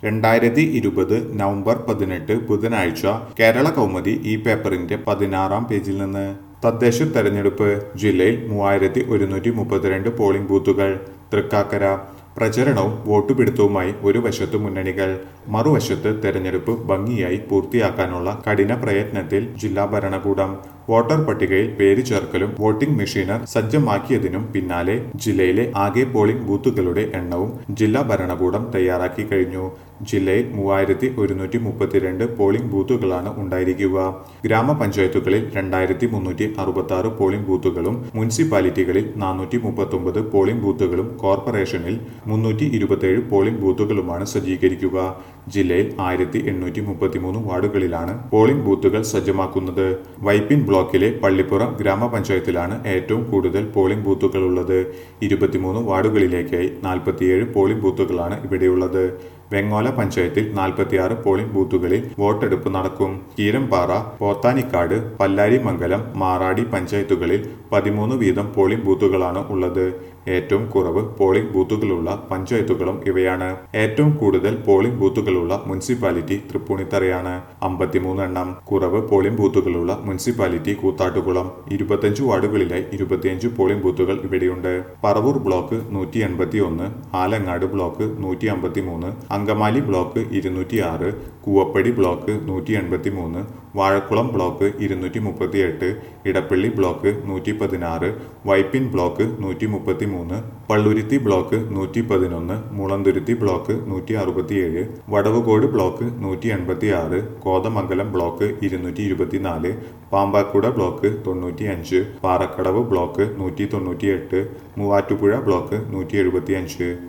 രണ്ടായിരത്തി ഇരുപത് നവംബർ പതിനെട്ട് ബുധനാഴ്ച കേരള കൗമുദി ഈ പേപ്പറിന്റെ പതിനാറാം പേജിൽ നിന്ന് തദ്ദേശ തെരഞ്ഞെടുപ്പ് ജില്ലയിൽ മൂവായിരത്തി ഒരുന്നൂറ്റി മുപ്പത്തിരണ്ട് പോളിംഗ് ബൂത്തുകൾ തൃക്കാക്കര പ്രചരണവും വോട്ടുപിടുത്തവുമായി ഒരു വശത്ത് മുന്നണികൾ മറുവശത്ത് തെരഞ്ഞെടുപ്പ് ഭംഗിയായി പൂർത്തിയാക്കാനുള്ള കഠിന പ്രയത്നത്തിൽ ജില്ലാ ഭരണകൂടം വോട്ടർ പട്ടികയിൽ പേര് ചേർക്കലും വോട്ടിംഗ് മെഷീനർ സജ്ജമാക്കിയതിനും പിന്നാലെ ജില്ലയിലെ ആകെ പോളിംഗ് ബൂത്തുകളുടെ എണ്ണവും ജില്ലാ ഭരണകൂടം തയ്യാറാക്കി കഴിഞ്ഞു ജില്ലയിൽ മൂവായിരത്തി ഒരുന്നൂറ്റി മുപ്പത്തിരണ്ട് പോളിംഗ് ബൂത്തുകളാണ് ഉണ്ടായിരിക്കുക ഗ്രാമപഞ്ചായത്തുകളിൽ രണ്ടായിരത്തി മുന്നൂറ്റി അറുപത്തി ആറ് പോളിംഗ് ബൂത്തുകളും മുനിസിപ്പാലിറ്റികളിൽ നാനൂറ്റി മുപ്പത്തൊമ്പത് പോളിംഗ് ബൂത്തുകളും കോർപ്പറേഷനിൽ മുന്നൂറ്റി ഇരുപത്തിയേഴ് പോളിംഗ് ബൂത്തുകളുമാണ് സജ്ജീകരിക്കുക ജില്ലയിൽ ആയിരത്തി എണ്ണൂറ്റി മുപ്പത്തിമൂന്ന് വാർഡുകളിലാണ് പോളിംഗ് ബൂത്തുകൾ സജ്ജമാക്കുന്നത് വൈപ്പിൻ ബ്ലോക്കിലെ പള്ളിപ്പുറം ഗ്രാമപഞ്ചായത്തിലാണ് ഏറ്റവും കൂടുതൽ പോളിംഗ് ബൂത്തുകൾ ഉള്ളത് ഇരുപത്തിമൂന്ന് വാർഡുകളിലേക്കായി നാൽപ്പത്തിയേഴ് പോളിംഗ് ബൂത്തുകളാണ് ഇവിടെയുള്ളത് വെങ്ങോല പഞ്ചായത്തിൽ നാൽപ്പത്തിയാറ് പോളിംഗ് ബൂത്തുകളിൽ വോട്ടെടുപ്പ് നടക്കും കീരമ്പാറ പോത്താനിക്കാട് പല്ലാരിമംഗലം മാറാടി പഞ്ചായത്തുകളിൽ പതിമൂന്ന് വീതം പോളിംഗ് ബൂത്തുകളാണ് ഉള്ളത് ഏറ്റവും കുറവ് പോളിംഗ് ബൂത്തുകളുള്ള പഞ്ചായത്തുകളും ഇവയാണ് ഏറ്റവും കൂടുതൽ പോളിംഗ് ബൂത്തുകളുള്ള മുനിസിപ്പാലിറ്റി തൃപ്പൂണിത്തറയാണ് അമ്പത്തിമൂന്ന് എണ്ണം കുറവ് പോളിംഗ് ബൂത്തുകളുള്ള മുനിസിപ്പാലിറ്റി കൂത്താട്ടുകുളം ഇരുപത്തഞ്ച് വാർഡുകളിലായി ഇരുപത്തിയഞ്ച് പോളിംഗ് ബൂത്തുകൾ ഇവിടെയുണ്ട് പറവൂർ ബ്ലോക്ക് നൂറ്റി എൺപത്തി ഒന്ന് ആലങ്ങാട് ബ്ലോക്ക് നൂറ്റി അമ്പത്തി മൂന്ന് അങ്കമാലി ബ്ലോക്ക് ഇരുന്നൂറ്റി ആറ് കൂവപ്പടി ബ്ലോക്ക് നൂറ്റി എൺപത്തി മൂന്ന് വാഴക്കുളം ബ്ലോക്ക് ഇരുന്നൂറ്റി മുപ്പത്തി എട്ട് ഇടപ്പള്ളി ബ്ലോക്ക് നൂറ്റി പതിനാറ് വൈപ്പിൻ ബ്ലോക്ക് നൂറ്റി മുപ്പത്തി മൂന്ന് പള്ളുരുത്തി ബ്ലോക്ക് നൂറ്റി പതിനൊന്ന് മുളന്തുരുത്തി ബ്ലോക്ക് നൂറ്റി അറുപത്തിയേഴ് വടവുകോട് ബ്ലോക്ക് നൂറ്റി എൺപത്തി ആറ് കോതമംഗലം ബ്ലോക്ക് ഇരുന്നൂറ്റി ഇരുപത്തിനാല് പാമ്പാക്കുട ബ്ലോക്ക് തൊണ്ണൂറ്റി അഞ്ച് പാറക്കടവ് ബ്ലോക്ക് നൂറ്റി തൊണ്ണൂറ്റി എട്ട് മൂവാറ്റുപുഴ ബ്ലോക്ക് നൂറ്റി എഴുപത്തി അഞ്ച്